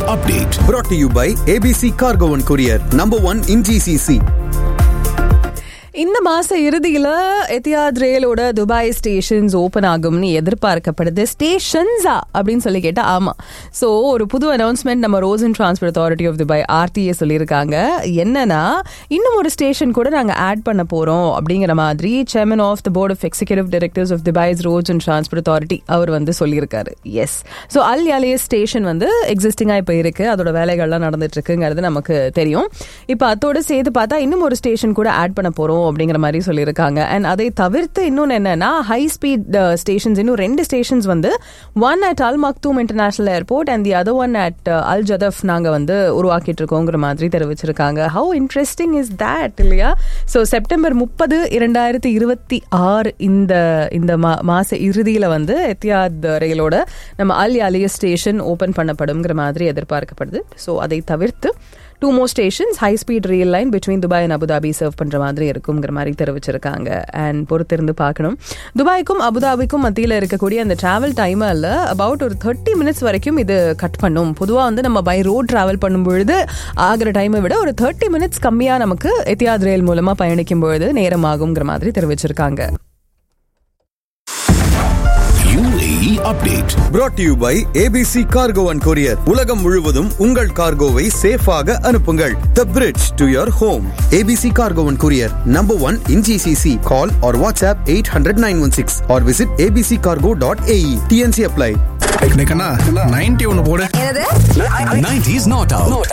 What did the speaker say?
update. brought to you by ABC Cargo and Courier, number one in GCC. இந்த மாச இறுதியில Etihad ரயிலோட Dubai stations open ஆகும்னு எதிர்பார்க்கப்படுது ஸ்டேஷன்ஸா அப்படின்னு சொல்லி கேட்டா ஆமா சோ ஒரு புது அனௌன்ஸ்மெண்ட் நம்ம roads and transport authority of Dubai RTA சொல்லியிருக்காங்க என்னன்னா இன்னும் ஒரு ஸ்டேஷன் கூட நாங்க ஆட் பண்ண போறோம் அப்படிங்கிற மாதிரி chairman of the board of executive directors of Dubai's roads and transport authority அவர் வந்து சொல்லியிருக்காரு yes so Al Yalayis station வந்து எக்ஸிஸ்டிங்கா இப்போ இருக்கு அதோட வேலைகள்லாம் நடந்துட்டு இருக்குங்கிறது நமக்கு தெரியும் இப்போ அதோட சேர்த்து பார்த்தா இன்னும் ஒரு ஸ்டேஷன் கூட ஆட் பண்ண போறோம் அப்படிங்கிற மாதிரி சொல்லியிருக்காங்க அண்ட் அதை தவிர்த்து இன்னொன்று என்னன்னா ஹை ஸ்பீட் ஸ்டேஷன்ஸ் இன்னும் ரெண்டு ஸ்டேஷன்ஸ் வந்து one at Al Maktoum international airport and the other one at Al Jaddaf நாங்கள் வந்து உருவாக்கிட்டு இருக்கோங்கிற மாதிரி தெரிவிச்சிருக்காங்க ஹவு இன்ட்ரெஸ்டிங் இஸ் தேட் இல்லையா ஸோ செப்டம்பர் முப்பது இரண்டாயிரத்தி இருபத்தி ஆறு இந்த இந்த மா மாச இறுதியில் வந்து எத்தியாத் ரயிலோட நம்ம அல் யாலிய ஸ்டேஷன் ஓப்பன் பண்ணப்படுங்கிற மாதிரி எதிர்பார்க்கப்படுது ஸோ அதை தவிர்த்து two more stations high speed rail line between Dubai and Abu Dhabi serve பண்ற மாதிரி இருக்குங்கிற மாதிரி தெரிவிச்சிருக்காங்க அண்ட் பொறுத்திருந்து பார்க்கணும் துபாய்க்கும் அபுதாபிக்கும் மத்தியில் இருக்கக்கூடிய அந்த டிராவல் டைமில் அபவுட் ஒரு தேர்ட்டி மினிட்ஸ் வரைக்கும் இது கட் பண்ணும் பொதுவாக வந்து நம்ம பை ரோட் டிராவல் பண்ணும் பொழுது ஆகிற டைமை விட ஒரு தேர்ட்டி மினிட்ஸ் கம்மியாக நமக்கு எத்தியாத் ரயில் மூலமாக பயணிக்கும் பொழுது நேரம் ஆகுங்கிற மாதிரி தெரிவிச்சிருக்காங்க UAE update. brought to you by ABC Cargo and Courier. உலகம் முழுவதும் உங்கள் கார்கோவை சேஃபாக அனுப்புங்கள் The bridge to your home. ABC Cargo and Courier, number one in GCC. Call or WhatsApp 800-916 or visit abccargo.ae. TNC apply. Ninety ஒன்னு போடு Nineties not out.